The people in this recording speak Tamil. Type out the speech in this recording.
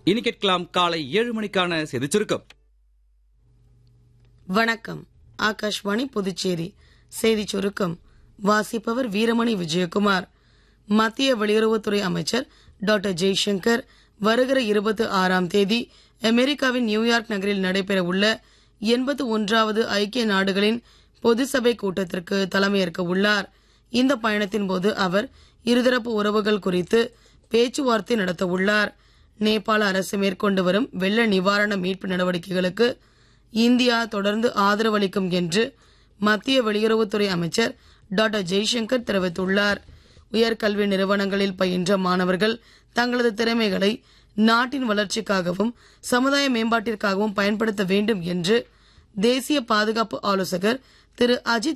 இனி கேட்கலாம் காலை ஏழு மணிக்கான செய்திச் சுருக்கம் வணக்கம் ஆகாஷ்வாணி புதுச்சேரி செய்திச் சுருக்கம் வாசிப்பவர் வீரமணி விஜயகுமார் மத்திய வெளியுறவுத்துறை அமைச்சர் டாக்டர் ஜெய்சங்கர் வருகிற இருபத்தி ஆறாம் தேதி அமெரிக்காவின் நியூயார்க் நகரில் நடைபெறவுள்ள எண்பத்து ஒன்றாவது ஐக்கிய நாடுகளின் பொது சபை கூட்டத்திற்கு தலைமையேற்க உள்ளார் இந்த பயணத்தின் போது அவர் இருதரப்பு உறவுகள் குறித்து பேச்சுவார்த்தை நடத்த உள்ளார் நேபாள அரசு மேற்கொண்டு வரும் வெள்ள நிவாரண மீட்பு நடவடிக்கைகளுக்கு இந்தியா தொடர்ந்து ஆதரவளிக்கும் என்று மத்திய வெளியுறவுத்துறை அமைச்சர் டாக்டர் ஜெய்சங்கர் தெரிவித்துள்ளார் உயர்கல்வி நிறுவனங்களில் பயின்ற மாணவர்கள் தங்களது திறமைகளை நாட்டின் வளர்ச்சிக்காகவும் சமுதாய மேம்பாட்டிற்காகவும் பயன்படுத்த வேண்டும் என்று தேசிய பாதுகாப்பு ஆலோசகர் திரு அஜித்